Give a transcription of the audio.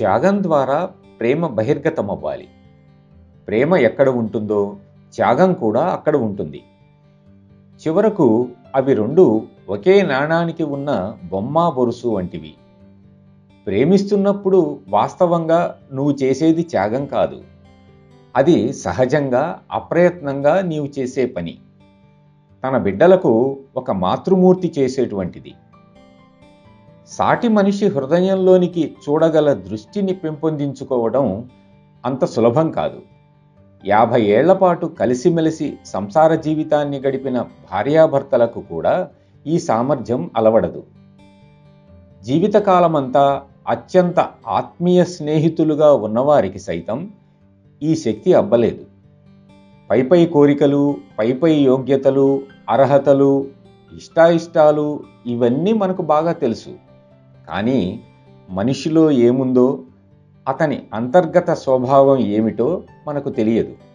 త్యాగం ద్వారా ప్రేమ బహిర్గతమవ్వాలి ప్రేమ ఎక్కడ ఉంటుందో త్యాగం కూడా అక్కడ ఉంటుంది చివరకు అవి రెండు ఒకే నాణానికి ఉన్న బొమ్మ బొరుసు వంటివి ప్రేమిస్తున్నప్పుడు వాస్తవంగా నువ్వు చేసేది త్యాగం కాదు అది సహజంగా అప్రయత్నంగా నీవు చేసే పని తన బిడ్డలకు ఒక మాతృమూర్తి చేసేటువంటిది సాటి మనిషి హృదయంలోనికి చూడగల దృష్టిని పెంపొందించుకోవడం అంత సులభం కాదు యాభై ఏళ్ల పాటు కలిసిమెలిసి సంసార జీవితాన్ని గడిపిన భార్యాభర్తలకు కూడా ఈ సామర్థ్యం అలవడదు జీవితకాలమంతా అత్యంత ఆత్మీయ స్నేహితులుగా ఉన్నవారికి సైతం ఈ శక్తి అబ్బలేదు పైపై కోరికలు పైపై యోగ్యతలు అర్హతలు ఇష్టాయిష్టాలు ఇవన్నీ మనకు బాగా తెలుసు కానీ మనిషిలో ఏముందో అతని అంతర్గత స్వభావం ఏమిటో మనకు తెలియదు